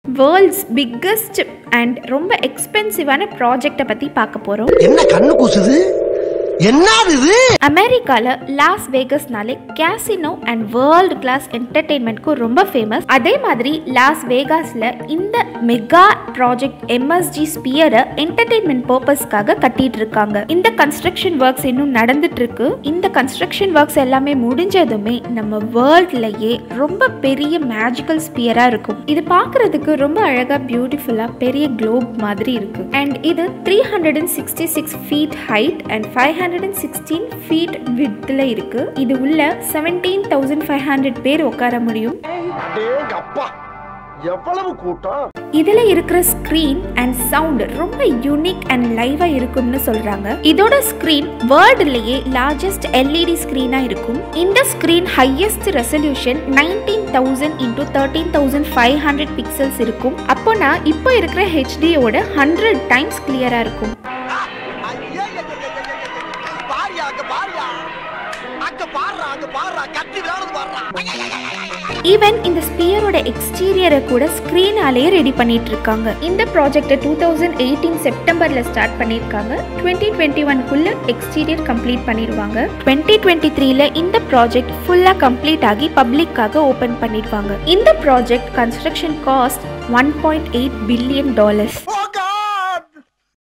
world's biggest and ரொம்ப எக்ஸ்பென்சிவான ப்ராஜெக்டை பற்றி பார்க்க போகிறோம் என்ன கண்ணு கூசுது என்னது இது அமெரிக்காவில் லாஸ் வேகஸ்னாலே கேசினோ அண்ட் வேர்ல்டு கிளாஸ் என்டர்டெயின்மெண்ட்க்கு ரொம்ப ஃபேமஸ் அதே மாதிரி லாஸ் வேகாஸில் இந்த மெகா ப்ராஜெக்ட் எம்எஸ்ஜி ஸ்பியரை என்டர்டெயின்மெண்ட் பர்பஸ்க்காக கட்டிட்டு இருக்காங்க இந்த கன்ஸ்ட்ரக்ஷன் ஒர்க்ஸ் இன்னும் நடந்துட்டு இருக்கு இந்த கன்ஸ்ட்ரக்ஷன் ஒர்க்ஸ் எல்லாமே முடிஞ்சதுமே நம்ம வேர்ல்ட்லயே ரொம்ப பெரிய மேஜிக்கல் ஸ்பியரா இருக்கும் இது பார்க்கிறதுக்கு ரொம்ப அழகா பியூட்டிஃபுல்லா பெரிய குளோப் மாதிரி இருக்கு அண்ட் இது three hundred and sixty six feet height and five hundred and sixteen feet வித்தில் இருக்கு இது உள்ள செவன்டீன் தௌசண்ட் ஃபைவ் ஹண்ட்ரட் பேர் உட்கார முடியும் டேங்க அப்பா எவ்வளவு கூட்டம் இதுல இருக்கிற ஸ்கிரீன் அண்ட் சவுண்ட் ரொம்ப யூனிக் அண்ட் லைவா இருக்கும்னு சொல்றாங்க இதோட ஸ்கிரீன் வேர்ல்டுலயே லார்ஜஸ்ட் எல்இடி ஸ்கிரீனா இருக்கும் இந்த screen highest resolution nineteen thousand into thirteen thousand five hundred pixels இருக்கும் அப்போனா இப்போ இருக்கிற ஹெச்டியோட ஹண்ட்ரட் டைம்ஸ் கிளியரா இருக்கும் பாரியா அங்க பாரியா அங்க பாடுறா அங்க பாடுறா கத்தி விளையாடுறது பாடுறா ஈவன் இந்த ஸ்பியரோட எக்ஸ்டீரியரை கூட ஸ்க்ரீனாலேயே ரெடி பண்ணிட்டு இருக்காங்க இந்த ப்ராஜெக்டை டூ தௌசண்ட் எயிட்டீன் செப்டம்பர்ல ஸ்டார்ட் பண்ணியிருக்காங்க டுவெண்ட்டி டுவெண்ட்டி ஒன்குள்ள எக்ஸ்டீரியர் கம்ப்ளீட் பண்ணிடுவாங்க டுவெண்ட்டி டுவெண்ட்டி த்ரீல இந்த ப்ராஜெக்ட் ஃபுல்லாக கம்ப்ளீட் ஆகி பப்ளிக்காக ஓப்பன் பண்ணிடுவாங்க இந்த project construction cost one point eight billion dollars ஓ